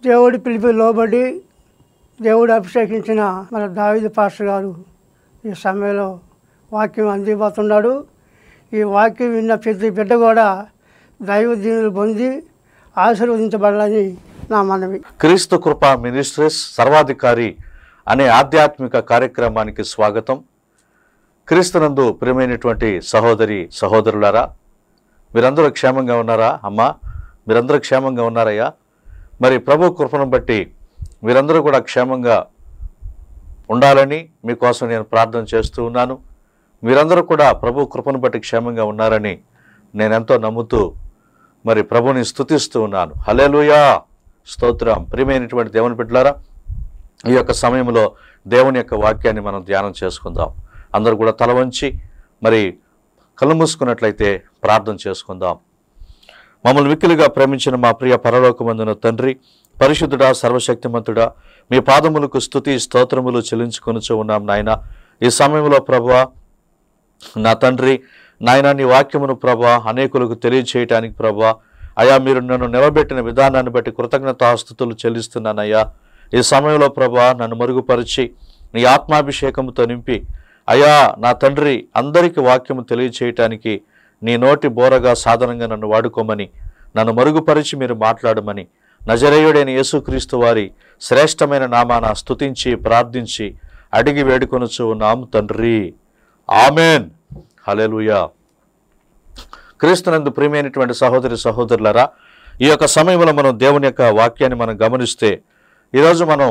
దేవుడి పిలిపి లోబడి దేవుడు అభిషేకించిన మన దావిద పాస్టర్ గారు ఈ సమయంలో వాక్యం అందిపోతున్నాడు ఈ వాక్యం విన్న ప్రతి బిడ్డ కూడా దైవ దీనులు పొంది ఆశీర్వదించబడాలని నా మనవి క్రీస్తు కృప మినిస్ట్రీస్ సర్వాధికారి అనే ఆధ్యాత్మిక కార్యక్రమానికి స్వాగతం క్రీస్తునందు ప్రియమైనటువంటి సహోదరి సహోదరులారా మీరందరూ క్షేమంగా ఉన్నారా అమ్మా మీరందరూ క్షేమంగా ఉన్నారయ్యా మరి ప్రభు కృపను బట్టి మీరందరూ కూడా క్షేమంగా ఉండాలని మీకోసం నేను ప్రార్థన చేస్తూ ఉన్నాను మీరందరూ కూడా ప్రభు కృపను బట్టి క్షేమంగా ఉన్నారని నేను ఎంతో నమ్ముతూ మరి ప్రభుని స్తుతిస్తూ ఉన్నాను హలేలుయా స్తోత్రం ప్రియమైనటువంటి దేవుని బిడ్డలారా ఈ యొక్క సమయంలో దేవుని యొక్క వాక్యాన్ని మనం ధ్యానం చేసుకుందాం అందరూ కూడా తల వంచి మరి కళ్ళు మూసుకున్నట్లయితే ప్రార్థన చేసుకుందాం మమ్మల్ని మిక్కిలిగా ప్రేమించిన మా ప్రియ పరలోకమందున తండ్రి పరిశుద్ధుడా సర్వశక్తిమంతుడా మీ పాదములకు స్తుతి స్తోత్రములు చెల్లించుకొనుచు ఉన్నాం నాయన ఈ సమయంలో ప్రభువా నా తండ్రి నాయన నీ వాక్యమును ప్రభా అనేకులకు తెలియచేయటానికి ప్రభా అయా మీరు నన్ను నిలబెట్టిన విధానాన్ని బట్టి కృతజ్ఞతాస్తుతులు చెల్లిస్తున్నానయ్యా ఈ సమయంలో ప్రభా నన్ను మరుగుపరిచి నీ ఆత్మాభిషేకముతో నింపి అయా నా తండ్రి అందరికీ వాక్యము తెలియచేయటానికి నీ నోటి బోరగా సాధనంగా నన్ను వాడుకోమని నన్ను మరుగుపరిచి మీరు మాట్లాడమని నజరేయుడైన యేసుక్రీస్తు వారి శ్రేష్టమైన నామాన స్తుతించి ప్రార్థించి అడిగి వేడుకొనుచు ఉన్నాము తండ్రి ఆమెన్ హలెలుయా క్రీస్తునందు ప్రియమైనటువంటి సహోదరి సహోదరులరా ఈ యొక్క సమయంలో మనం దేవుని యొక్క వాక్యాన్ని మనం గమనిస్తే ఈరోజు మనం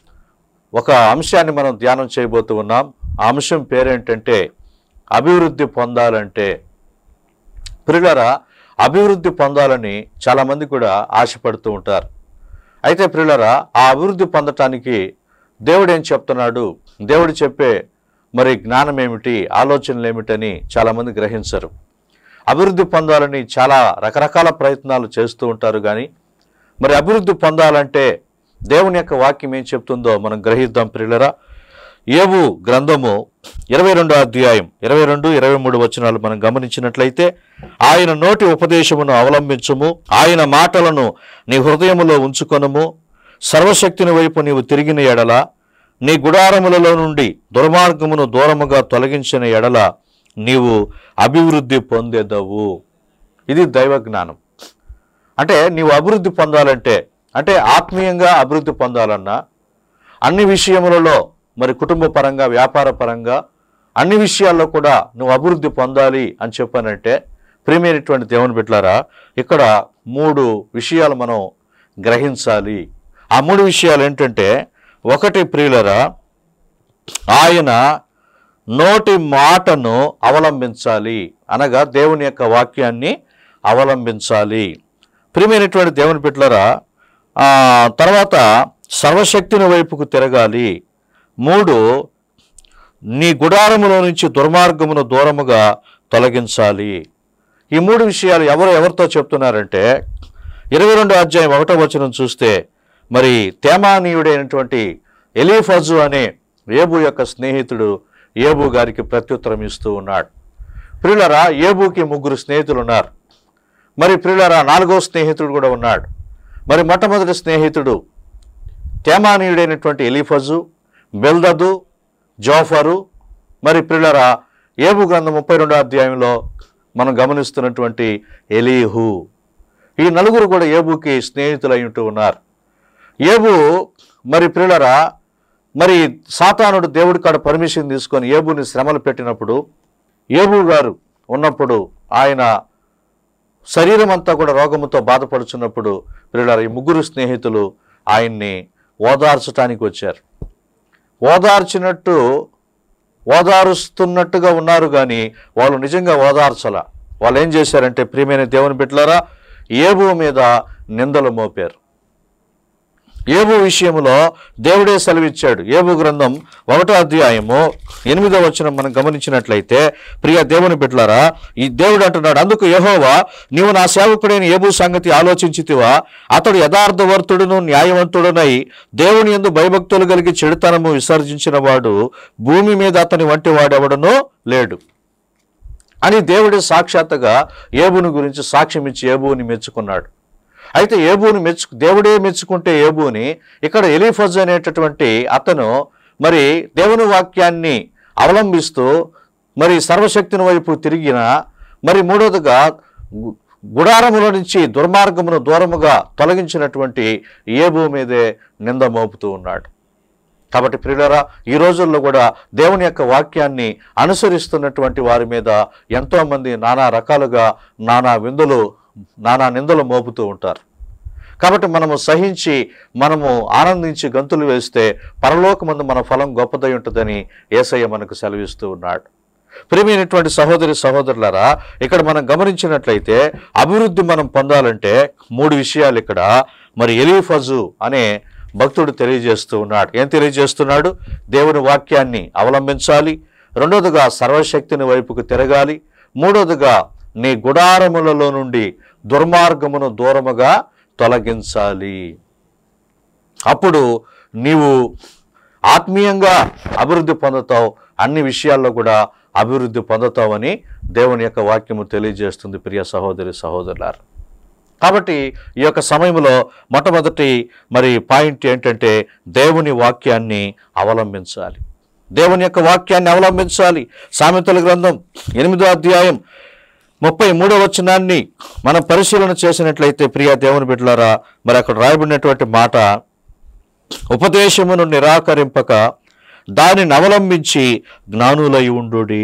ఒక అంశాన్ని మనం ధ్యానం చేయబోతూ ఉన్నాం ఆ అంశం పేరేంటంటే అభివృద్ధి పొందాలంటే ప్రియులరా అభివృద్ధి పొందాలని చాలామంది కూడా ఆశపడుతూ ఉంటారు అయితే ప్రియులరా ఆ అభివృద్ధి పొందటానికి దేవుడు ఏం చెప్తున్నాడు దేవుడు చెప్పే మరి జ్ఞానం ఏమిటి ఆలోచనలు ఏమిటని చాలామంది గ్రహించరు అభివృద్ధి పొందాలని చాలా రకరకాల ప్రయత్నాలు చేస్తూ ఉంటారు కానీ మరి అభివృద్ధి పొందాలంటే దేవుని యొక్క వాక్యం ఏం చెప్తుందో మనం గ్రహిద్దాం ప్రియులరా ఏవు గ్రంథము ఇరవై రెండో అధ్యాయం ఇరవై రెండు ఇరవై మూడు వచనాలు మనం గమనించినట్లయితే ఆయన నోటి ఉపదేశమును అవలంబించుము ఆయన మాటలను నీ హృదయములో ఉంచుకొనుము సర్వశక్తిని వైపు నీవు తిరిగిన ఎడల నీ గుడారములలో నుండి దుర్మార్గమును దూరముగా తొలగించిన ఎడల నీవు అభివృద్ధి పొందేదవు ఇది దైవ జ్ఞానం అంటే నీవు అభివృద్ధి పొందాలంటే అంటే ఆత్మీయంగా అభివృద్ధి పొందాలన్నా అన్ని విషయములలో మరి కుటుంబ పరంగా వ్యాపార పరంగా అన్ని విషయాల్లో కూడా నువ్వు అభివృద్ధి పొందాలి అని చెప్పానంటే ప్రియమైనటువంటి దేవుని బిడ్డలారా ఇక్కడ మూడు విషయాలు మనం గ్రహించాలి ఆ మూడు విషయాలు ఏంటంటే ఒకటి ప్రియులరా ఆయన నోటి మాటను అవలంబించాలి అనగా దేవుని యొక్క వాక్యాన్ని అవలంబించాలి ప్రియమైనటువంటి దేవుని బిడ్డలారా ఆ, తర్వాత సర్వశక్తిని వైపుకు తిరగాలి మూడు నీ గుడారములో నుంచి దుర్మార్గమును దూరముగా తొలగించాలి ఈ మూడు విషయాలు ఎవరు ఎవరితో చెప్తున్నారంటే ఇరవై రెండు అధ్యాయం ఒకటో వచనం చూస్తే మరి తేమానీయుడైనటువంటి ఎలీఫజు అనే ఏబు యొక్క స్నేహితుడు ఏబు గారికి ప్రత్యుత్తరం ఇస్తూ ఉన్నాడు ప్రియులరా ఏబుకి ముగ్గురు స్నేహితులు ఉన్నారు మరి ప్రియులరా నాలుగో స్నేహితుడు కూడా ఉన్నాడు మరి మొట్టమొదటి స్నేహితుడు తేమానీయుడైనటువంటి ఎలీఫజు బెల్దదు జోఫరు మరి ప్రియులరా ఏబు గ్రంథం ముప్పై రెండో అధ్యాయంలో మనం గమనిస్తున్నటువంటి ఎలీహు ఈ నలుగురు కూడా ఏబుకి స్నేహితులు ఉంటూ ఉన్నారు ఏబు మరి ప్రియులరా మరి సాతానుడు దేవుడి కాడ పర్మిషన్ తీసుకొని ఏబుని శ్రమలు పెట్టినప్పుడు ఏబు గారు ఉన్నప్పుడు ఆయన శరీరం అంతా కూడా రోగముతో బాధపడుచున్నప్పుడు ప్రియులారా ఈ ముగ్గురు స్నేహితులు ఆయన్ని ఓదార్చటానికి వచ్చారు ఓదార్చినట్టు ఓదారుస్తున్నట్టుగా ఉన్నారు కానీ వాళ్ళు నిజంగా ఓదార్చల వాళ్ళు ఏం చేశారంటే ప్రియమైన దేవుని బిడ్డలారా ఏబు మీద నిందలు మోపారు ఏబు విషయంలో దేవుడే సెలవిచ్చాడు ఏబు గ్రంథం ఒకటో అధ్యాయము ఎనిమిదో వచనం మనం గమనించినట్లయితే ప్రియ దేవుని బిడ్డలారా ఈ దేవుడు అంటున్నాడు అందుకు యెహోవా నీవు నా సేవకుడైన ఏబు సంగతి ఆలోచించితివా అతడు యథార్థవర్తుడును న్యాయవంతుడునై దేవుని ఎందు భయభక్తులు కలిగి చెడుతనము విసర్జించిన వాడు భూమి మీద అతని వంటి వాడెవడనో లేడు అని దేవుడి సాక్షాత్తుగా ఏబుని గురించి సాక్ష్యం ఇచ్చి ఏబుని మెచ్చుకున్నాడు అయితే ఏబూని మెచ్చు దేవుడే మెచ్చుకుంటే ఏబూని ఇక్కడ ఎలీఫజ్ అనేటటువంటి అతను మరి దేవుని వాక్యాన్ని అవలంబిస్తూ మరి సర్వశక్తిని వైపు తిరిగిన మరి మూడోదిగా గు- గుడారముల నుంచి దుర్మార్గమును దూరముగా తొలగించినటువంటి ఏబూ మీదే నింద మోపుతూ ఉన్నాడు కాబట్టి ప్రియులరా ఈ రోజుల్లో కూడా దేవుని యొక్క వాక్యాన్ని అనుసరిస్తున్నటువంటి వారి మీద ఎంతోమంది నానా రకాలుగా నానా విందులు నానా నిందలు మోపుతూ ఉంటారు కాబట్టి మనము సహించి మనము ఆనందించి గంతులు వేస్తే పరలోకమందు మన ఫలం గొప్పదై ఉంటుందని ఏసయ్య మనకు సెలవిస్తూ ఉన్నాడు ప్రియమైనటువంటి సహోదరి సహోదరులారా ఇక్కడ మనం గమనించినట్లయితే అభివృద్ధి మనం పొందాలంటే మూడు విషయాలు ఇక్కడ మరి ఎలీఫజు అనే భక్తుడు తెలియజేస్తూ ఉన్నాడు ఏం తెలియజేస్తున్నాడు దేవుని వాక్యాన్ని అవలంబించాలి రెండోదిగా సర్వశక్తిని వైపుకు తిరగాలి మూడోదిగా నీ గుడారములలో నుండి దుర్మార్గమును దూరముగా తొలగించాలి అప్పుడు నీవు ఆత్మీయంగా అభివృద్ధి పొందుతావు అన్ని విషయాల్లో కూడా అభివృద్ధి పొందుతావని దేవుని యొక్క వాక్యము తెలియజేస్తుంది ప్రియ సహోదరి సహోదరులారు కాబట్టి ఈ యొక్క సమయంలో మొట్టమొదటి మరి పాయింట్ ఏంటంటే దేవుని వాక్యాన్ని అవలంబించాలి దేవుని యొక్క వాక్యాన్ని అవలంబించాలి సామెతల గ్రంథం ఎనిమిదో అధ్యాయం ముప్పై మూడో వచనాన్ని మనం పరిశీలన చేసినట్లయితే ప్రియ దేవుని బిడ్డలారా మరి అక్కడ రాయబడినటువంటి మాట ఉపదేశమును నిరాకరింపక దానిని అవలంబించి జ్ఞానులై ఉండుడి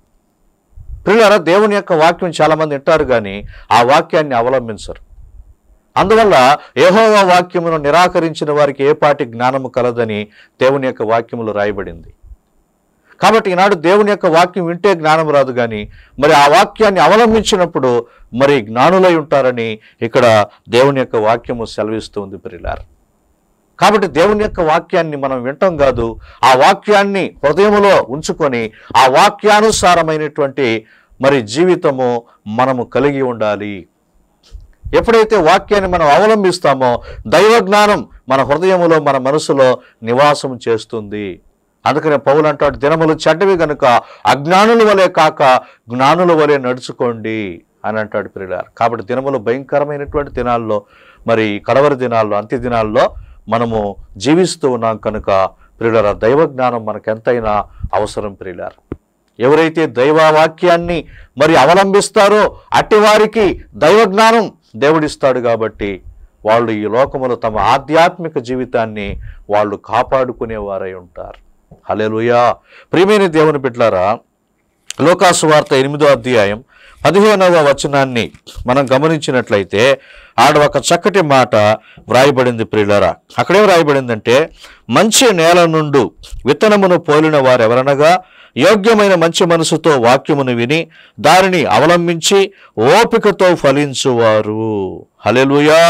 ప్రియులారా దేవుని యొక్క వాక్యం చాలామంది వింటారు కానీ ఆ వాక్యాన్ని అవలంబించరు అందువల్ల యెహోవా వాక్యమును నిరాకరించిన వారికి ఏ పాటి జ్ఞానము కలదని దేవుని యొక్క వాక్యములు రాయబడింది కాబట్టి ఈనాడు దేవుని యొక్క వాక్యం వింటే జ్ఞానం రాదు కానీ మరి ఆ వాక్యాన్ని అవలంబించినప్పుడు మరి జ్ఞానులై ఉంటారని ఇక్కడ దేవుని యొక్క వాక్యము సెలవిస్తుంది ప్రియులారా కాబట్టి దేవుని యొక్క వాక్యాన్ని మనం వింటాం కాదు ఆ వాక్యాన్ని హృదయములో ఉంచుకొని ఆ వాక్యానుసారమైనటువంటి మరి జీవితము మనము కలిగి ఉండాలి ఎప్పుడైతే వాక్యాన్ని మనం అవలంబిస్తామో దైవ జ్ఞానం మన హృదయములో మన మనసులో నివాసం చేస్తుంది అందుకనే పౌలు అంటాడు దినములు చెడ్డవి గనుక అజ్ఞానుల వలె కాక జ్ఞానుల వలె నడుచుకోండి అని అంటాడు ప్రియులారు కాబట్టి దినములు భయంకరమైనటువంటి దినాల్లో మరి కడవరి దినాల్లో అంత్య దినాల్లో మనము జీవిస్తూ ఉన్నాం కనుక ప్రియులర దైవ జ్ఞానం మనకెంతైనా అవసరం ప్రియులారు ఎవరైతే దైవ వాక్యాన్ని మరి అవలంబిస్తారో అట్టి వారికి దైవ జ్ఞానం దేవుడిస్తాడు కాబట్టి వాళ్ళు ఈ లోకములో తమ ఆధ్యాత్మిక జీవితాన్ని వాళ్ళు కాపాడుకునేవారై ఉంటారు హల్లెలూయా ప్రియమైన దేవుని బిడ్డలారా లోకాసు వార్త ఎనిమిదో అధ్యాయం పదిహేనవ వచనాన్ని మనం గమనించినట్లయితే ఆడ ఒక చక్కటి మాట వ్రాయబడింది ప్రియులరా అక్కడే వ్రాయబడిందంటే మంచి నేల నుండు విత్తనమును పోలిన వారెవరనగా యోగ్యమైన మంచి మనసుతో వాక్యమును విని దానిని అవలంబించి ఓపికతో ఫలించువారు హలెలుయా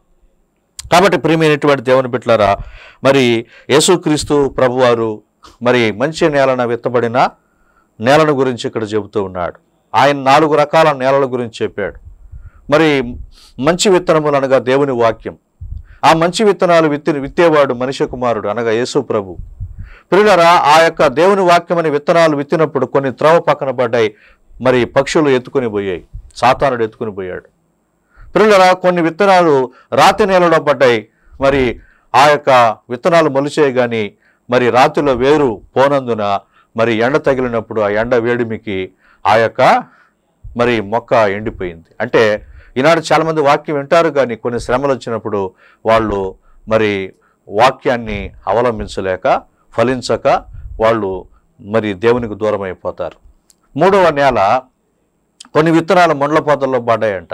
కాబట్టి ప్రియమైనటువంటి దేవుని బిడ్డలారా మరి యేసుక్రీస్తు ప్రభువారు మరి మంచి నేలన విత్తబడిన నేలను గురించి ఇక్కడ చెబుతూ ఉన్నాడు ఆయన నాలుగు రకాల నేలల గురించి చెప్పాడు మరి మంచి విత్తనములు అనగా దేవుని వాక్యం ఆ మంచి విత్తనాలు విత్తి విత్తేవాడు మనిషి కుమారుడు అనగా యేసు ప్రభు ప్రియులరా ఆ యొక్క దేవుని వాక్యం అనే విత్తనాలు విత్తినప్పుడు కొన్ని త్రోవ పక్కన పడ్డాయి మరి పక్షులు ఎత్తుకుని పోయాయి సాతానుడు ఎత్తుకుని పోయాడు పిల్లరా కొన్ని విత్తనాలు రాతి నేలలో పడ్డాయి మరి ఆ యొక్క విత్తనాలు మొలిచే కానీ మరి రాతిలో వేరు పోనందున మరి ఎండ తగిలినప్పుడు ఆ ఎండ వేడిమికి ఆ యొక్క మరి మొక్క ఎండిపోయింది అంటే ఈనాడు చాలామంది వాక్యం వింటారు కానీ కొన్ని శ్రమలు వచ్చినప్పుడు వాళ్ళు మరి వాక్యాన్ని అవలంబించలేక ఫలించక వాళ్ళు మరి దేవునికి దూరం అయిపోతారు మూడవ నేల కొన్ని విత్తనాలు మొండ్ల పొదల్లో పడ్డాయంట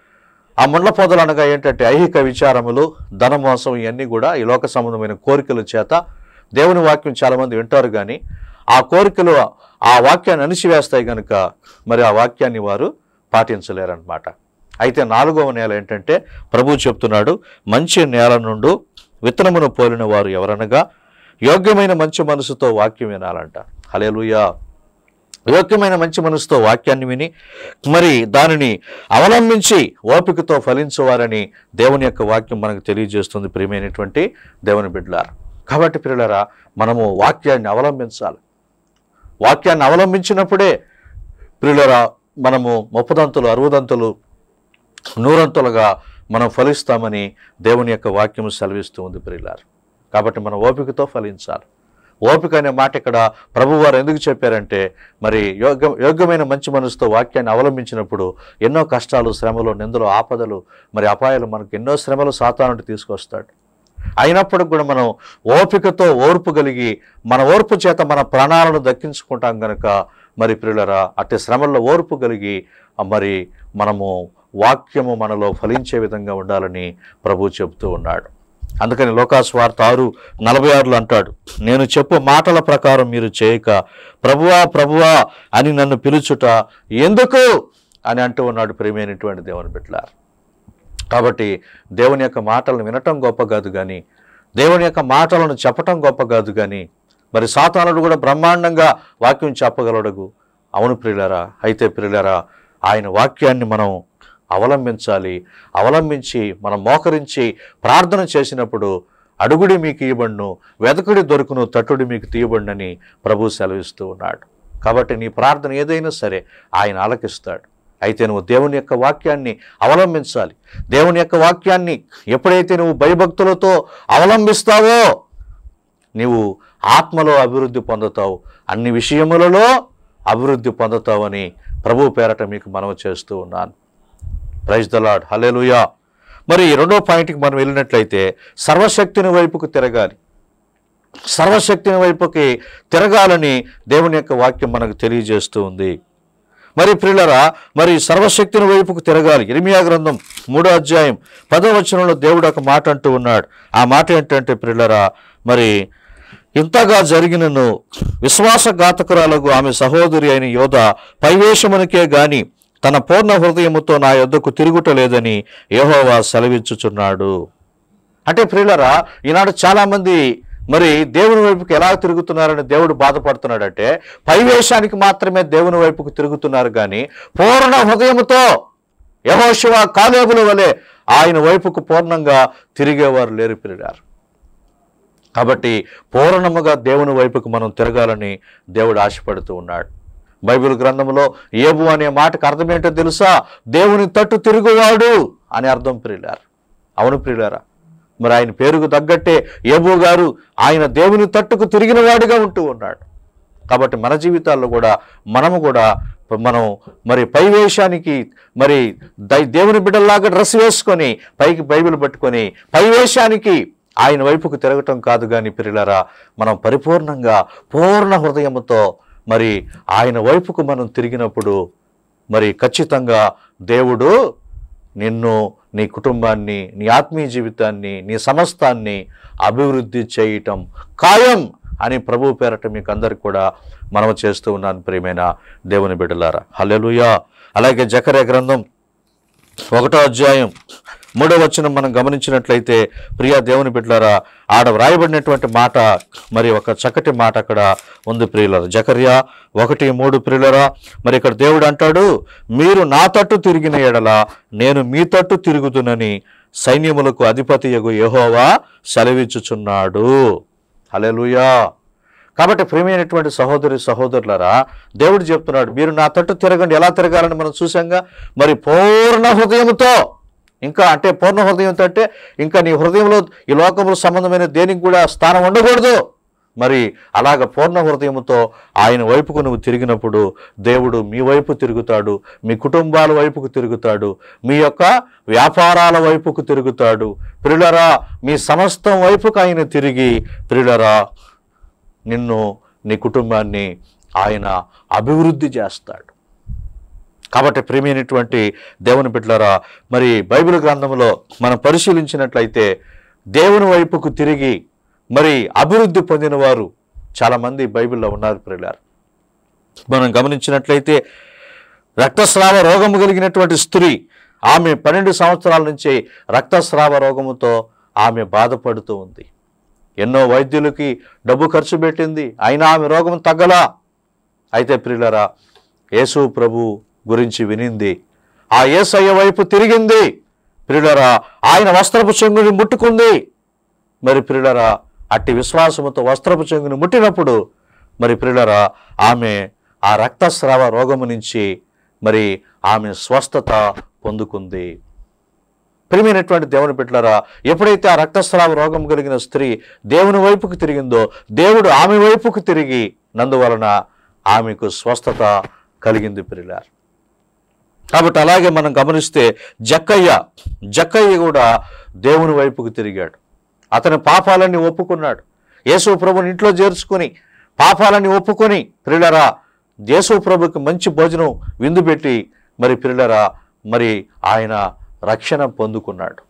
ఆ ముండ్ల పొదలు అనగా ఏంటంటే ఐహిక విచారములు ధనమోసం ఇవన్నీ కూడా ఈ లోక సంబంధమైన కోరికల చేత దేవుని వాక్యం చాలామంది వింటారు కానీ ఆ కోరికలు ఆ వాక్యాన్ని అణిచివేస్తాయి కనుక మరి ఆ వాక్యాన్ని వారు పాటించలేరన్నమాట అయితే నాలుగవ నేల ఏంటంటే ప్రభు చెప్తున్నాడు మంచి నేల నుండి విత్తనమును పోలిన వారు ఎవరనగా యోగ్యమైన మంచి మనసుతో వాక్యం వినాలంట హలేలుయా యోగ్యమైన మంచి మనసుతో వాక్యాన్ని విని మరి దానిని అవలంబించి ఓపికతో ఫలించువారని దేవుని యొక్క వాక్యం మనకు తెలియజేస్తుంది ప్రియమైనటువంటి దేవుని బిడ్డలారా కాబట్టి పిల్లలారా మనము వాక్యాన్ని అవలంబించాలి వాక్యాన్ని అవలంబించినప్పుడే ప్రియులరా మనము ముప్పదంతులు అరవదంతులు నూరంతులుగా మనం ఫలిస్తామని దేవుని యొక్క వాక్యం సెలవిస్తూ ఉంది ప్రియులారు కాబట్టి మనం ఓపికతో ఫలించాలి ఓపిక అనే మాట ఇక్కడ ప్రభువారు ఎందుకు చెప్పారంటే మరి యోగ్య యోగ్యమైన మంచి మనసుతో వాక్యాన్ని అవలంబించినప్పుడు ఎన్నో కష్టాలు శ్రమలు నిందలు ఆపదలు మరి అపాయాలు మనకు ఎన్నో శ్రమలు సాతానుడు తీసుకొస్తాడు అయినప్పటికి కూడా మనం ఓపికతో ఓర్పు కలిగి మన ఓర్పు చేత మన ప్రాణాలను దక్కించుకుంటాం గనక మరి ప్రియులరా అట్టి శ్రమల్లో ఓర్పు కలిగి ఆ మరి మనము వాక్యము మనలో ఫలించే విధంగా ఉండాలని ప్రభు చెబుతూ ఉన్నాడు అందుకని లోకాస్వార్త ఆరు నలభై ఆరులో అంటాడు నేను చెప్పు మాటల ప్రకారం మీరు చేయక ప్రభువా ప్రభువా అని నన్ను పిలుచుట ఎందుకు అని అంటూ ఉన్నాడు ప్రియమైనటువంటి దేవుని బిడ్డలారు కాబట్టి దేవుని యొక్క మాటలను వినటం గొప్ప కాదు కానీ దేవుని యొక్క మాటలను చెప్పటం గొప్ప కాదు కానీ మరి సాతానుడు కూడా బ్రహ్మాండంగా వాక్యం చెప్పగలడు అవును ప్రియులరా అయితే ప్రియులరా ఆయన వాక్యాన్ని మనం అవలంబించాలి అవలంబించి మనం మోకరించి ప్రార్థన చేసినప్పుడు అడుగుడి మీకు ఇవ్వబడును వెదకుడి దొరుకును తట్టుడి మీకు తీయబడినని ప్రభు సెలవిస్తూ ఉన్నాడు కాబట్టి నీ ప్రార్థన ఏదైనా సరే ఆయన ఆలకిస్తాడు అయితే నువ్వు దేవుని యొక్క వాక్యాన్ని అవలంబించాలి దేవుని యొక్క వాక్యాన్ని ఎప్పుడైతే నువ్వు భయభక్తులతో అవలంబిస్తావో నీవు ఆత్మలో అభివృద్ధి పొందుతావు అన్ని విషయములలో అభివృద్ధి పొందుతావని ప్రభు పేరట మీకు మనవి చేస్తూ ఉన్నాను ప్రైజ్ ద లాడ్ హలేలుయా మరి రెండో పాయింట్కి మనం వెళ్ళినట్లయితే సర్వశక్తిని వైపుకు తిరగాలి సర్వశక్తిని వైపుకి తిరగాలని దేవుని యొక్క వాక్యం మనకు తెలియజేస్తూ ఉంది మరి ప్రియులరా మరి సర్వశక్తిని వైపుకు తిరగాలి ఇరిమియా గ్రంథం మూడో అధ్యాయం పదో వచనంలో దేవుడు ఒక మాట అంటూ ఉన్నాడు ఆ మాట ఏంటంటే ప్రియులరా మరి ఇంతగా జరిగినను విశ్వాసఘాతకురాలకు ఆమె సహోదరి అయిన యోధ పైవేషమునికే గాని తన పూర్ణ హృదయముతో నా యొద్దకు తిరుగుటలేదని యెహోవా సెలవిచ్చుచున్నాడు అంటే ప్రియులరా ఈనాడు చాలామంది మరి దేవుని వైపుకి ఎలా తిరుగుతున్నారని దేవుడు బాధపడుతున్నాడంటే పైవేషానికి మాత్రమే దేవుని వైపుకు తిరుగుతున్నారు కానీ పూర్ణ హృదయముతో యహోశివ కాలేబుల వలె ఆయన వైపుకు పూర్ణంగా తిరిగేవారు లేరు పిల్లారు కాబట్టి పూర్ణముగా దేవుని వైపుకు మనం తిరగాలని దేవుడు ఆశపడుతూ ఉన్నాడు బైబిల్ గ్రంథంలో ఏబు అనే మాటకు అర్థం ఏంటో తెలుసా దేవుని తట్టు తిరుగువాడు అని అర్థం ప్రియులారు అవును ప్రియులారా మరి ఆయన పేరుకు తగ్గట్టే ఏబు గారు ఆయన దేవుని తట్టుకు తిరిగిన వాడిగా ఉంటూ ఉన్నాడు కాబట్టి మన జీవితాల్లో కూడా మనము కూడా మనం మరి పై వేషానికి మరి దై దేవుని బిడ్డల్లాగా డ్రెస్ వేసుకొని పైకి బైబిల్ పట్టుకొని పై వేషానికి ఆయన వైపుకు తిరగటం కాదు కానీ పిల్లరా మనం పరిపూర్ణంగా పూర్ణ హృదయముతో మరి ఆయన వైపుకు మనం తిరిగినప్పుడు మరి ఖచ్చితంగా దేవుడు నిన్ను నీ కుటుంబాన్ని నీ ఆత్మీయ జీవితాన్ని నీ సమస్తాన్ని అభివృద్ధి చేయటం ఖాయం అని ప్రభు పేరట మీకు అందరికి కూడా మనం చేస్తూ ఉన్నాను ప్రియమైన దేవుని బిడ్డలారా హల్లెలూయా అలాగే జకరే గ్రంథం ఒకటో అధ్యాయం మూడో వచనం మనం గమనించినట్లయితే ప్రియా దేవుని బిడ్డలారా ఆడ వ్రాయబడినటువంటి మాట మరి ఒక చక్కటి మాట అక్కడ ఉంది ప్రియులరా జకర్యా ఒకటి మూడు ప్రియులరా మరి ఇక్కడ దేవుడు అంటాడు మీరు నా తట్టు తిరిగిన ఎడల నేను మీ తట్టు తిరుగుతునని సైన్యములకు అధిపతి యగు యెహోవా సెలవిచ్చుచున్నాడు హల్లెలూయా కాబట్టి ప్రియమైనటువంటి సహోదరి సహోదరులరా దేవుడు చెప్తున్నాడు మీరు నా తట్టు తిరగండి ఎలా తిరగాలని మనం చూసాంగా మరి పూర్ణ హృదయంతో ఇంకా అంటే పూర్ణ హృదయంతో అంటే ఇంకా నీ హృదయంలో ఈ లోకంలో సంబంధమైన దేనికి కూడా స్థానం ఉండకూడదు మరి అలాగ పూర్ణ హృదయంతో ఆయన వైపుకు నువ్వు తిరిగినప్పుడు దేవుడు మీ వైపు తిరుగుతాడు మీ కుటుంబాల వైపుకు తిరుగుతాడు మీ యొక్క వ్యాపారాల వైపుకు తిరుగుతాడు ప్రియులరా మీ సమస్తం వైపుకు ఆయన తిరిగి ప్రియులరా నిన్ను నీ కుటుంబాన్ని ఆయన అభివృద్ధి చేస్తాడు కాబట్టి ప్రేమైనటువంటి దేవుని బిడ్డలారా మరి బైబిల్ గ్రంథంలో మనం పరిశీలించినట్లయితే దేవుని వైపుకు తిరిగి మరి అభివృద్ధి పొందిన వారు చాలామంది బైబిల్లో ఉన్నారు ప్రియులారు మనం గమనించినట్లయితే రక్తస్రావ రోగము కలిగినటువంటి స్త్రీ ఆమె పన్నెండు సంవత్సరాల నుంచి రక్తస్రావ రోగముతో ఆమె బాధపడుతూ ఉంది ఎన్నో వైద్యులకి డబ్బు ఖర్చు పెట్టింది అయినా ఆమె రోగం తగ్గలా అయితే ప్రియులరా యేసు ప్రభు గురించి వినింది ఆ యేసయ్య వైపు తిరిగింది ప్రియులరా ఆయన వస్త్రపు చెంగుని ముట్టుకుంది మరి ప్రియులరా అట్టి విశ్వాసముతో వస్త్రపు చెంగుని ముట్టినప్పుడు మరి ప్రియులరా ఆమె ఆ రక్తస్రావ రోగము నుంచి మరి ఆమె స్వస్థత పొందుకుంది ప్రియమైనటువంటి దేవుని బిడ్డలారా ఎప్పుడైతే ఆ రక్తస్రావ రోగం కలిగిన స్త్రీ దేవుని వైపుకు తిరిగిందో దేవుడు ఆమె వైపుకు తిరిగి నందువలన ఆమెకు స్వస్థత కలిగింది పిల్లారు కాబట్టి అలాగే మనం గమనిస్తే జక్కయ్య జక్కయ్య కూడా దేవుని వైపుకు తిరిగాడు అతని పాపాలన్నీ ఒప్పుకున్నాడు యేసు ప్రభుని ఇంట్లో చేర్చుకొని పాపాలన్నీ ఒప్పుకొని పిల్లరా యేసు ప్రభుకి మంచి భోజనం విందు పెట్టి మరి పిల్లరా మరి ఆయన రక్షణ పొందుకున్నాడు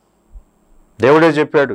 దేవుడే చెప్పాడు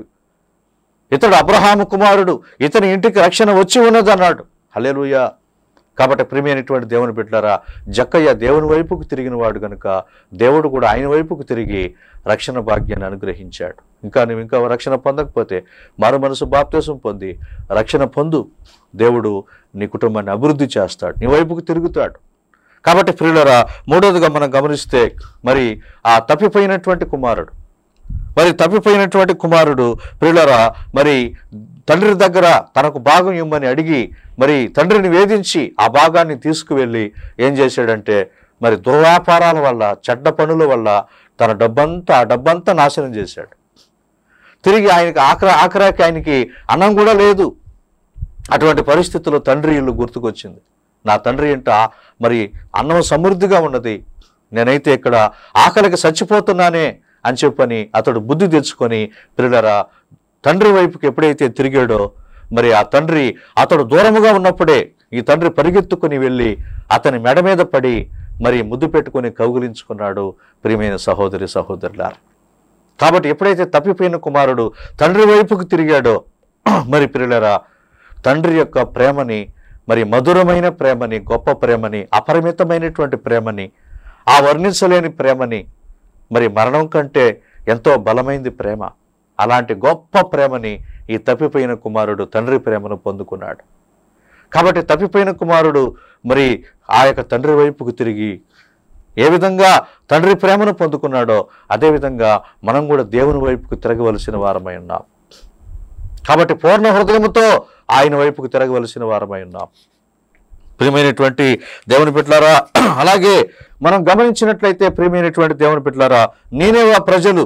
ఇతడు అబ్రహాము కుమారుడు ఇతని ఇంటికి రక్షణ వచ్చి ఉన్నదన్నాడు హల్లెలూయా కాబట్టి ప్రియమైనటువంటి దేవుని బిడ్డలారా జక్కయ్య దేవుని వైపుకు తిరిగిన వాడు గనుక దేవుడు కూడా ఆయన వైపుకు తిరిగి రక్షణ భాగ్యాన్ని అనుగ్రహించాడు ఇంకా నువ్వు ఇంకా రక్షణ పొందకపోతే మరో మనసు బాప్తీసం పొంది రక్షణ పొందు దేవుడు నీ కుటుంబాన్ని అభివృద్ధి చేస్తాడు నీ వైపుకు తిరుగుతాడు కాబట్టి ప్రియులరా మూడోదిగా మనం గమనిస్తే మరి ఆ తప్పిపోయినటువంటి కుమారుడు మరి తప్పిపోయినటువంటి కుమారుడు ప్రియులరా మరి తండ్రి దగ్గర తనకు భాగం ఇమ్మని అడిగి మరి తండ్రిని వేధించి ఆ భాగాన్ని తీసుకువెళ్ళి ఏం చేశాడంటే మరి దుర్వ్యాపారాల వల్ల చెడ్డ పనుల వల్ల తన డబ్బంతా ఆ డబ్బంతా నాశనం చేశాడు తిరిగి ఆయనకి ఆఖరా ఆఖరాకి ఆయనకి అన్నం కూడా లేదు అటువంటి పరిస్థితుల్లో తండ్రి ఇల్లు గుర్తుకొచ్చింది నా తండ్రి ఇంట మరి అన్నం సమృద్ధిగా ఉన్నది నేనైతే ఇక్కడ ఆకలికి చచ్చిపోతున్నానే అని చెప్పని అతడు బుద్ధి తెచ్చుకొని పిల్లరా తండ్రి వైపుకి ఎప్పుడైతే తిరిగాడో మరి ఆ తండ్రి అతడు దూరముగా ఉన్నప్పుడే ఈ తండ్రి పరిగెత్తుకుని వెళ్ళి అతని మెడ మీద పడి మరి ముద్దు పెట్టుకొని కౌగిలించుకున్నాడు ప్రియమైన సహోదరి సహోదరులారా కాబట్టి ఎప్పుడైతే తప్పిపోయిన కుమారుడు తండ్రి వైపుకు తిరిగాడో మరి పిల్లరా తండ్రి యొక్క ప్రేమని మరి మధురమైన ప్రేమని గొప్ప ప్రేమని అపరిమితమైనటువంటి ప్రేమని ఆ వర్ణించలేని ప్రేమని మరి మరణం కంటే ఎంతో బలమైంది ప్రేమ అలాంటి గొప్ప ప్రేమని ఈ తప్పిపోయిన కుమారుడు తండ్రి ప్రేమను పొందుకున్నాడు కాబట్టి తప్పిపోయిన కుమారుడు మరి ఆ యొక్క తండ్రి వైపుకు తిరిగి ఏ విధంగా తండ్రి ప్రేమను పొందుకున్నాడో అదేవిధంగా మనం కూడా దేవుని వైపుకు తిరగవలసిన వారమై ఉన్నాం కాబట్టి పూర్ణ హృదయముతో ఆయన వైపుకు తిరగవలసిన వారమై ఉన్నాం ప్రియమైనటువంటి దేవుని బిడ్డలారా అలాగే మనం గమనించినట్లయితే ప్రియమైనటువంటి దేవుని బిడ్డలారా నేనేవా ప్రజలు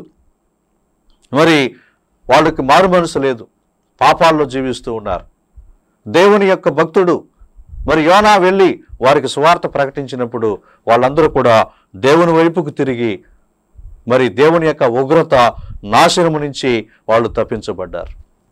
మరి వాళ్ళకి మారు మనసు లేదు పాపాల్లో జీవిస్తూ ఉన్నారు దేవుని యొక్క భక్తుడు మరి యోనా వెళ్ళి వారికి సువార్త ప్రకటించినప్పుడు వాళ్ళందరూ కూడా దేవుని వైపుకు తిరిగి మరి దేవుని యొక్క ఉగ్రత నాశనము నుంచి వాళ్ళు తప్పించబడ్డారు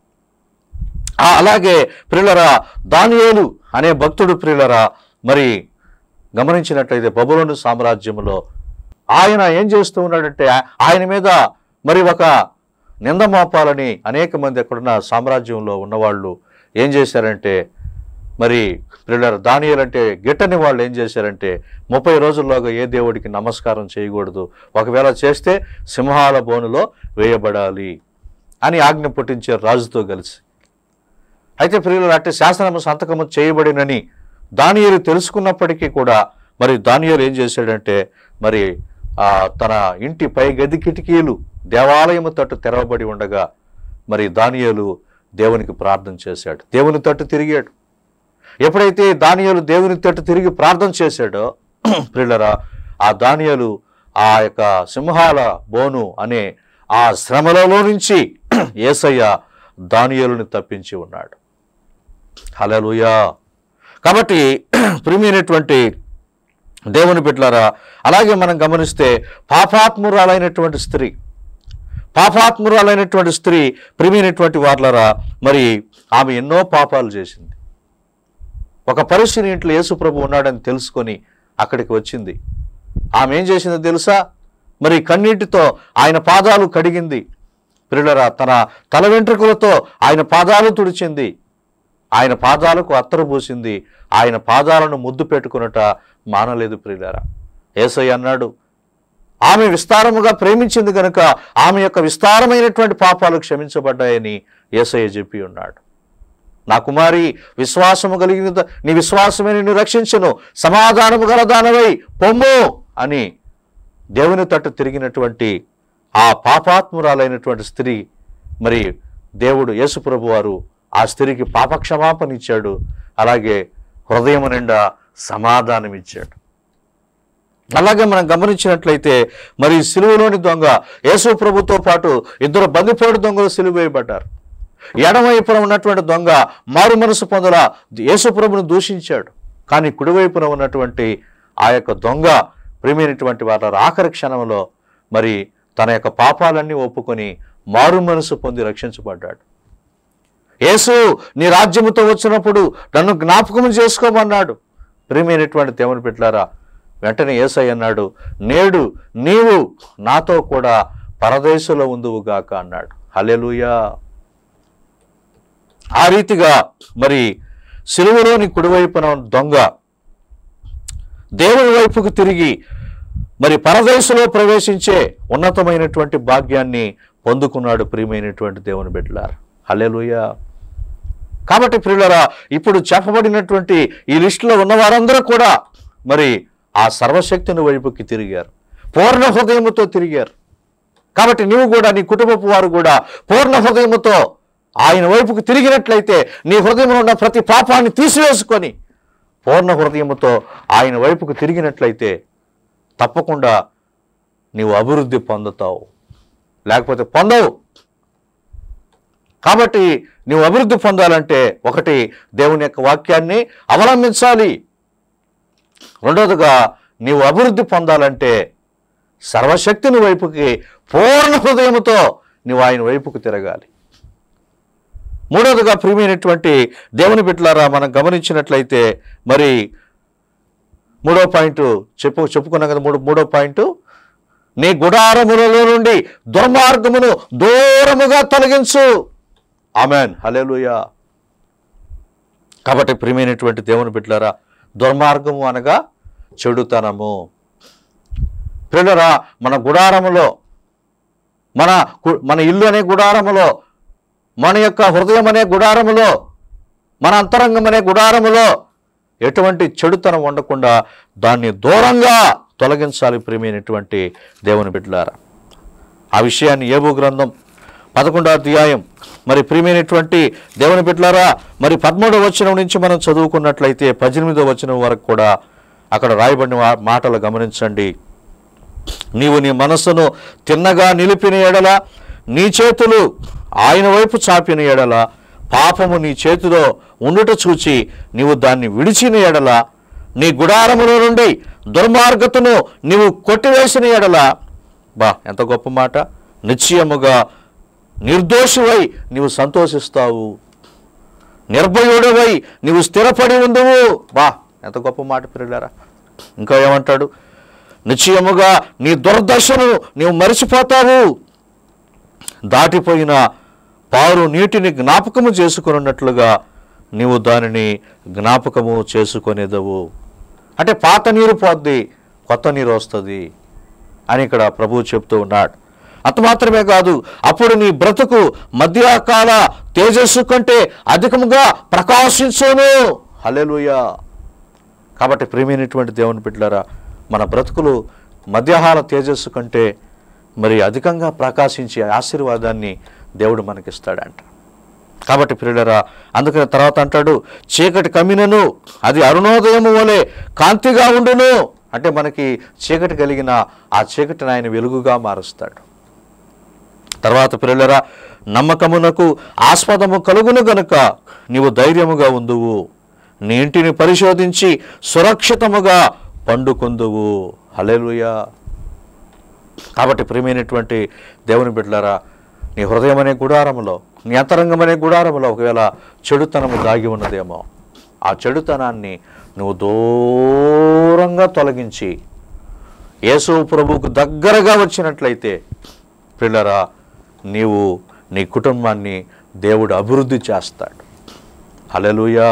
ఆ అలాగే ప్రియులరా దానియేలు అనే భక్తుడు ప్రియులరా మరి గమనించినట్లయితే బబులోను సామ్రాజ్యంలో ఆయన ఏం చేస్తూ ఉన్నాడంటే ఆయన మీద మరి ఒక నింద మోపాలని అనేక మంది అక్కడున్న సామ్రాజ్యంలో ఉన్నవాళ్ళు ఏం చేశారంటే మరి ప్రియులర్ దానియలు అంటే గిట్టని వాళ్ళు ఏం చేశారంటే ముప్పై రోజుల్లోగా ఏ దేవుడికి నమస్కారం చేయకూడదు ఒకవేళ చేస్తే సింహాల బోనులో వేయబడాలి అని ఆజ్ఞ పుట్టించారు రాజుతో కలిసి అయితే ప్రియులు అట్టి శాసనము సంతకము చేయబడినని దానియేలు తెలుసుకున్నప్పటికీ కూడా మరి దానియేలు ఏం చేశాడంటే మరి ఆ తన ఇంటి పై గది కిటికీలు దేవాలయము తట్టు తెరవబడి ఉండగా మరి దానియేలు దేవునికి ప్రార్థన చేశాడు దేవుని తట్టు తిరిగాడు ఎప్పుడైతే దానియేలు దేవుని తట్టు తిరిగి ప్రార్థన చేశాడో ప్రియులరా ఆ దానియేలు ఆ యొక్క సింహాల బోను అనే ఆ శ్రమలలో నుంచి ఏసయ్య దానియేలుని తప్పించి ఉన్నాడు హలలుయా కాబట్టి ప్రియమైనటువంటి దేవుని బిడ్డలారా అలాగే మనం గమనిస్తే పాపాత్మురాలైనటువంటి స్త్రీ పాపాత్మురాలైనటువంటి స్త్రీ ప్రియమైనటువంటి వార్లరా మరి ఆమె ఎన్నో పాపాలు చేసింది ఒక పరిస్థితి ఇంట్లో యేసుప్రభు ఉన్నాడని తెలుసుకొని అక్కడికి వచ్చింది ఆమె ఏం చేసిందో తెలుసా మరి కన్నీటితో ఆయన పాదాలు కడిగింది పిల్లరా తన తల వెంట్రుకలతో ఆయన పాదాలు తుడిచింది ఆయన పాదాలకు అత్తరు పూసింది ఆయన పాదాలను ముద్దు పెట్టుకున్నట మానలేదు ప్రియులారా ఏసయ్య అన్నాడు ఆమె విస్తారముగా ప్రేమించింది కనుక ఆమె యొక్క విస్తారమైనటువంటి పాపాలు క్షమించబడ్డాయని ఏసయ్య చెప్పి ఉన్నాడు నా కుమారి విశ్వాసము కలిగిన నీ విశ్వాసమే నిన్ను రక్షించును సమాధానము గల దానవై పొమ్ము అని దేవుని తట్టు తిరిగినటువంటి ఆ పాపాత్మురాలైనటువంటి స్త్రీ మరి దేవుడు యేసుప్రభు వారు ఆ స్త్రీకి పాపక్షమాపణ ఇచ్చాడు అలాగే హృదయం నిండా సమాధానం ఇచ్చాడు అలాగే మనం గమనించినట్లయితే మరి సిలువలోని దొంగ యేసు ప్రభుతో పాటు ఇద్దరు బందిపోటు దొంగలు సిలువ వేయబడ్డారు ఎడమవైపున ఉన్నటువంటి దొంగ మారు మనసు పొందల యేసు ప్రభును దూషించాడు కానీ కుడివైపున ఉన్నటువంటి ఆ యొక్క దొంగ ప్రియమైనటువంటి వారి ఆఖరి క్షణంలో మరి తన యొక్క పాపాలన్నీ ఒప్పుకొని మారు మనసు పొంది రక్షించబడ్డాడు యేసు నీ రాజ్యముతో వచ్చినప్పుడు నన్ను జ్ఞాపకం చేసుకోమన్నాడు ప్రియమైనటువంటి దేవుని బిడ్డలారా వెంటనే యేసై అన్నాడు నేడు నీవు నాతో కూడా పరదేశంలో ఉందువుగాక అన్నాడు హల్లెలూయా ఆ రీతిగా మరి సిలువలోని కుడివైపున ఉన్న దొంగ దేవుని వైపుకు తిరిగి మరి పరదేశంలో ప్రవేశించే ఉన్నతమైనటువంటి భాగ్యాన్ని పొందుకున్నాడు ప్రియమైనటువంటి దేవుని బిడ్డలారు హల్లెలూయా కాబట్టి ప్రియులరా ఇప్పుడు చెప్పబడినటువంటి ఈ లిస్టులో ఉన్న వారందరూ కూడా మరి ఆ సర్వశక్తిని వైపుకి తిరిగారు పూర్ణ హృదయముతో తిరిగారు కాబట్టి నీవు కూడా నీ కుటుంబపు వారు కూడా పూర్ణ హృదయముతో ఆయన వైపుకు తిరిగినట్లయితే నీ హృదయంలో ఉన్న ప్రతి పాపాన్ని తీసివేసుకొని పూర్ణ హృదయముతో ఆయన వైపుకు తిరిగినట్లయితే తప్పకుండా నీవు అభివృద్ధి పొందుతావు లేకపోతే పొందవు కాబట్టి నువ్వు అభివృద్ధి పొందాలంటే ఒకటి దేవుని యొక్క వాక్యాన్ని అవలంబించాలి రెండవదిగా నీవు అభివృద్ధి పొందాలంటే సర్వశక్తిని వైపుకి పూర్ణ హృదయముతో నువ్వు ఆయన వైపుకు తిరగాలి మూడవదిగా ప్రియమైనటువంటి దేవుని బిడ్డలారా మనం గమనించినట్లయితే మరి మూడో పాయింట్ చెప్పు చెప్పుకున్నాం కదా మూడు మూడో పాయింట్ నీ గుడారములలో నుండి దుర్మార్గమును దూరముగా తొలగించు ఆమెన్ హల్లెలూయా కాబట్టి ప్రియమైనటువంటి దేవుని బిడ్డలారా దుర్మార్గము అనగా చెడుతనము ప్రియులరా మన గుడారములో మన గు- మన ఇల్లు అనే గుడారములో మన యొక్క హృదయం అనే గుడారములో మన అంతరంగం అనే గుడారములో ఎటువంటి చెడుతనం ఉండకుండా దాన్ని దూరంగా తొలగించాలి ప్రియమైనటువంటి దేవుని బిడ్డలారా ఆ విషయాన్ని ఏబు గ్రంథం పదకొండో అధ్యాయం మరి ప్రియమైనటువంటి దేవుని బిడ్డలారా మరి పదమూడవ వచనం నుంచి మనం చదువుకున్నట్లయితే పద్దెనిమిదవ వచనం వరకు కూడా అక్కడ రాయబడిన వా- మాటలు గమనించండి నీవు నీ మనస్సును తిన్నగా నిలిపిన ఎడల నీ చేతులు ఆయన వైపు చాపిన ఎడల పాపము నీ చేతిలో ఉండుట చూచి నీవు దాన్ని విడిచిన ఎడల నీ గుడారములో నుండి దుర్మార్గతను నీవు కొట్టివేసిన ఎడల బా ఎంత గొప్ప మాట నిశ్చయముగా నిర్దోషివై నీవు సంతోషిస్తావు నిర్భయుడవై నీవు స్థిరపడి ఉందువు బా ఎంత గొప్ప మాట పిల్లలారా ఇంకా ఏమంటాడు నిశ్చయముగా నీ దుర్దశను నీవు మరిచిపోతావు దాటిపోయిన పారు నీటిని జ్ఞాపకము చేసుకున్నట్లుగా నీవు దానిని జ్ఞాపకము చేసుకొనేదవు అంటే పాత నీరు పోద్ది కొత్త నీరు వస్తుంది అని ఇక్కడ ప్రభువు చెప్తూ ఉన్నాడు అంత మాత్రమే కాదు అప్పుడు నీ బ్రతుకు మధ్యకాల తేజస్సు కంటే అధికముగా ప్రకాశించును హల్లెలూయా కాబట్టి ప్రేమైనటువంటి దేవుని బిడ్డలారా మన బ్రతుకులు మధ్యాహాల తేజస్సు కంటే మరి అధికంగా ప్రకాశించే ఆశీర్వాదాన్ని దేవుడు మనకిస్తాడంట కాబట్టి ప్రియులరా అందుకని తర్వాత అంటాడు చీకటి కమ్మినను అది అరుణోదయము వలె కాంతిగా ఉండును అంటే మనకి చీకటి కలిగిన ఆ చీకటిని ఆయన వెలుగుగా మారుస్తాడు తర్వాత పిల్లలరా నమ్మకమునకు ఆస్పదము కలుగును గనుక నీవు ధైర్యముగా ఉందువు నీ ఇంటిని పరిశోధించి సురక్షితముగా పండుకొందువు హల్లెలూయా కాబట్టి ప్రియమైనటువంటి దేవుని బిడ్డలారా నీ హృదయం అనే గుడారములో నీ అంతరంగం అనే గుడారములో ఒకవేళ చెడుతనము దాగి ఉన్నదేమో ఆ చెడుతనాన్ని నువ్వు దూరంగా తొలగించి యేసు ప్రభువుకు దగ్గరగా వచ్చినట్లయితే పిల్లరా నీవు నీ కుటుంబాన్ని దేవుడు అభివృద్ధి చేస్తాడు హల్లెలూయా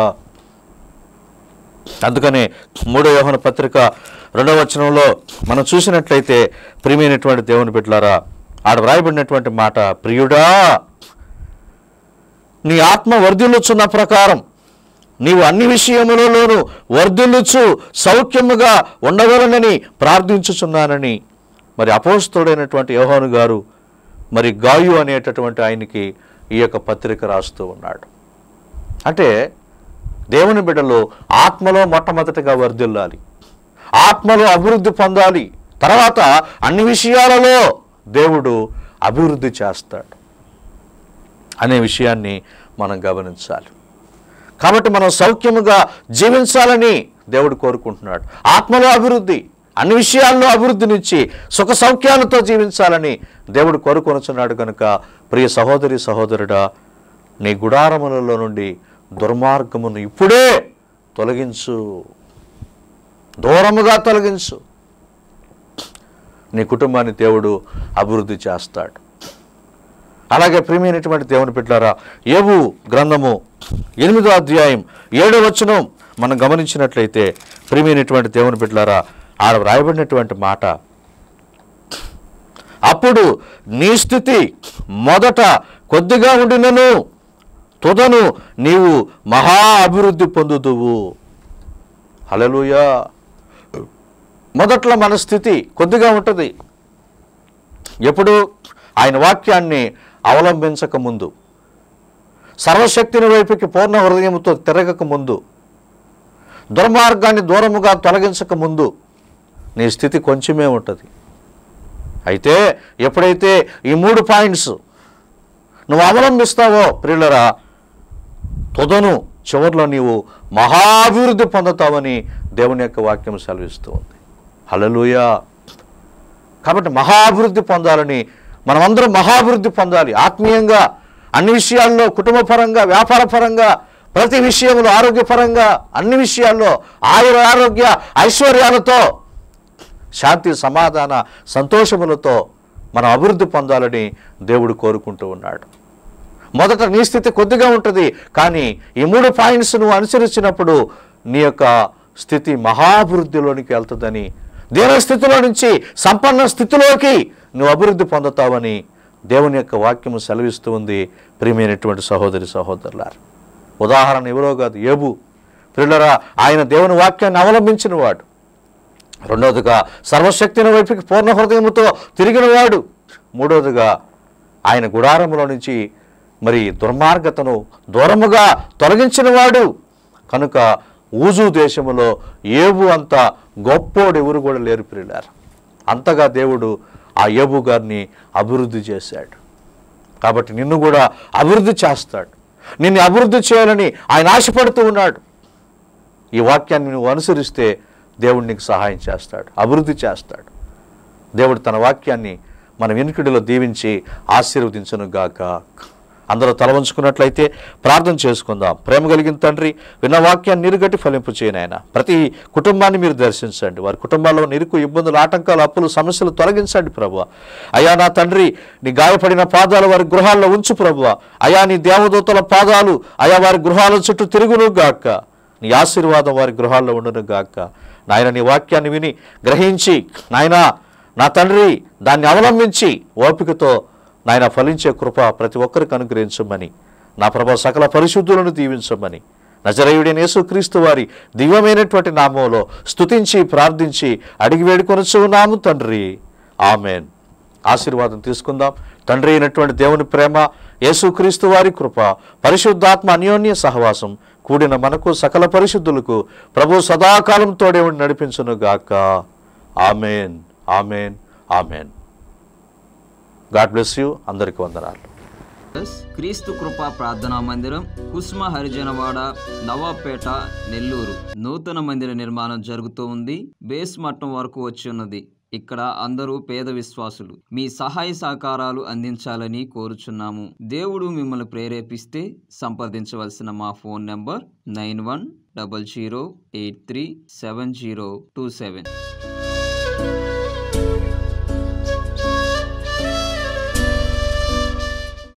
అందుకనే మూడో యోహన పత్రిక రెండవ వచనంలో మనం చూసినట్లయితే ప్రియమైనటువంటి దేవుని బిడ్డలారా ఆడ వ్రాయబడినటువంటి మాట ప్రియుడా నీ ఆత్మ వర్ధిల్లుచున్న ప్రకారం నీవు అన్ని విషయములలోనూ వర్ధిల్లుచు సౌఖ్యముగా ఉండవలనని ప్రార్థించుచున్నానని మరి అపోస్తుడైనటువంటి యోహాను గారు మరి గాయు అనేటటువంటి ఆయనకి ఈ యొక్క పత్రిక రాస్తూ ఉన్నాడు అంటే దేవుని బిడ్డలు ఆత్మలో మొట్టమొదటిగా వర్ధిల్లాలి ఆత్మలో అభివృద్ధి పొందాలి తర్వాత అన్ని విషయాలలో దేవుడు అభివృద్ధి చేస్తాడు అనే విషయాన్ని మనం గమనించాలి కాబట్టి మనం సౌఖ్యముగా జీవించాలని దేవుడు కోరుకుంటున్నాడు ఆత్మలో అభివృద్ధి అన్ని విషయాల్లో అభివృద్ధినిచ్చి సుఖ సౌఖ్యాలతో జీవించాలని దేవుడు కోరుకొనుచున్నాడు కనుక ప్రియ సహోదరి సహోదరుడా నీ గుడారములలో నుండి దుర్మార్గమును ఇప్పుడే తొలగించు దూరముగా తొలగించు నీ కుటుంబాన్ని దేవుడు అభివృద్ధి చేస్తాడు అలాగే ప్రియమైనటువంటి దేవుని పెట్టారా ఏవు గ్రంథము ఎనిమిదో అధ్యాయం ఏడో వచనం మనం గమనించినట్లయితే ప్రియమైనటువంటి దేవుని పెట్టారా ఆడ వ్రాయబడినటువంటి మాట అప్పుడు నీ స్థితి మొదట కొద్దిగా ఉండినను తుదను నీవు మహా అభివృద్ధి పొందుదువు హలలుయా మొదట్లో మన స్థితి కొద్దిగా ఉంటుంది ఎప్పుడు ఆయన వాక్యాన్ని అవలంబించక ముందు సర్వశక్తిని వైపుకి పూర్ణ హృదయంతో తిరగక ముందు దుర్మార్గాన్ని దూరముగా తొలగించక ముందు నీ స్థితి కొంచెమే ఉంటుంది అయితే ఎప్పుడైతే ఈ మూడు పాయింట్స్ నువ్వు అవలంబిస్తావో ప్రియులరా తుదను చివరిలో నీవు మహాభివృద్ధి పొందుతావని దేవుని యొక్క వాక్యం సెలవిస్తూ ఉంది హలలుయా కాబట్టి మహాభివృద్ధి పొందాలని మనమందరం మహాభివృద్ధి పొందాలి ఆత్మీయంగా అన్ని విషయాల్లో కుటుంబపరంగా వ్యాపారపరంగా ప్రతి విషయంలో ఆరోగ్యపరంగా అన్ని విషయాల్లో ఆయుర ఆరోగ్య ఐశ్వర్యాలతో శాంతి సమాధాన సంతోషములతో మనం అభివృద్ధి పొందాలని దేవుడు కోరుకుంటూ ఉన్నాడు మొదట నీ స్థితి కొద్దిగా ఉంటుంది కానీ ఈ మూడు పాయింట్స్ నువ్వు అనుసరించినప్పుడు నీ యొక్క స్థితి మహాభివృద్ధిలోనికి వెళ్తుందని దీన స్థితిలో నుంచి సంపన్న స్థితిలోకి నువ్వు అభివృద్ధి పొందుతావని దేవుని యొక్క వాక్యము సెలవిస్తూ ఉంది ప్రియమైనటువంటి సహోదరి సహోదరులారు ఉదాహరణ ఎవరో కాదు ఏబు ప్రిల్లరా ఆయన దేవుని వాక్యాన్ని అవలంబించిన వాడు రెండవదిగా సర్వశక్తిని వైపుకి పూర్ణ హృదయముతో తిరిగినవాడు మూడవదిగా ఆయన గుడారములో నుంచి మరి దుర్మార్గతను దూరముగా తొలగించినవాడు కనుక ఊజు దేశములో ఏబు అంత గొప్పోడు ఎవరు కూడా లేరు పిల్లారు అంతగా దేవుడు ఆ ఏబు గారిని అభివృద్ధి చేశాడు కాబట్టి నిన్ను కూడా అభివృద్ధి చేస్తాడు నిన్ను అభివృద్ధి చేయాలని ఆయన ఆశపడుతూ ఉన్నాడు ఈ వాక్యాన్ని నువ్వు అనుసరిస్తే దేవుడు నీకు సహాయం చేస్తాడు అభివృద్ధి చేస్తాడు దేవుడు తన వాక్యాన్ని మన వెనుకడిలో దీవించి ఆశీర్వదించును గాక అందరూ తల వంచుకున్నట్లయితే ప్రార్థన చేసుకుందాం ప్రేమ కలిగిన తండ్రి విన్న వాక్యాన్ని నిరుగట్టి ఫలింపు చేయను ఆయన ప్రతి కుటుంబాన్ని మీరు దర్శించండి వారి కుటుంబాల్లో నిరుకు ఇబ్బందులు ఆటంకాలు అప్పులు సమస్యలు తొలగించండి ప్రభు అయా నా తండ్రి నీ గాయపడిన పాదాలు వారి గృహాల్లో ఉంచు ప్రభు అయా నీ దేవదూతల పాదాలు అయా వారి గృహాల చుట్టూ తిరుగును గాక నీ ఆశీర్వాదం వారి గృహాల్లో ఉండును గాక నాయన నీ వాక్యాన్ని విని గ్రహించి నాయన నా తండ్రి దాన్ని అవలంబించి ఓపికతో నాయన ఫలించే కృప ప్రతి ఒక్కరికి అనుగ్రహించమని నా ప్రభా సకల పరిశుద్ధులను దీవించమని నజరేయుడైన యేసుక్రీస్తు వారి దివ్యమైనటువంటి నామంలో స్తుతించి ప్రార్థించి అడిగి వేడుకొనొచ్చు ఉన్నాము తండ్రి ఆమెన్ ఆశీర్వాదం తీసుకుందాం తండ్రి అయినటువంటి దేవుని ప్రేమ యేసుక్రీస్తు వారి కృప పరిశుద్ధాత్మ అన్యోన్య సహవాసం కూడిన మనకు సకల పరిశుద్ధులకు ప్రభు సదాకాలం తోడే ఉండి నడిపించును గాక amen amen amen God bless you అందరికి వందనాలు ఎస్. క్రీస్తు కృపా ప్రార్థనా మందిరం కుస్మ హరిజనవాడ నవాపేట నెల్లూరు నూతన మందిర నిర్మాణం జరుగుతూ ఉంది బేస్ మట్టం వరకు వచ్చి ఉన్నది ఇక్కడ అందరూ పేద విశ్వాసులు మీ సహాయ సహకారాలు అందించాలని కోరుచున్నాము దేవుడు మిమ్మల్ని ప్రేరేపిస్తే సంప్రదించవలసిన మా phone number nine one double zero eight three seven zero two seven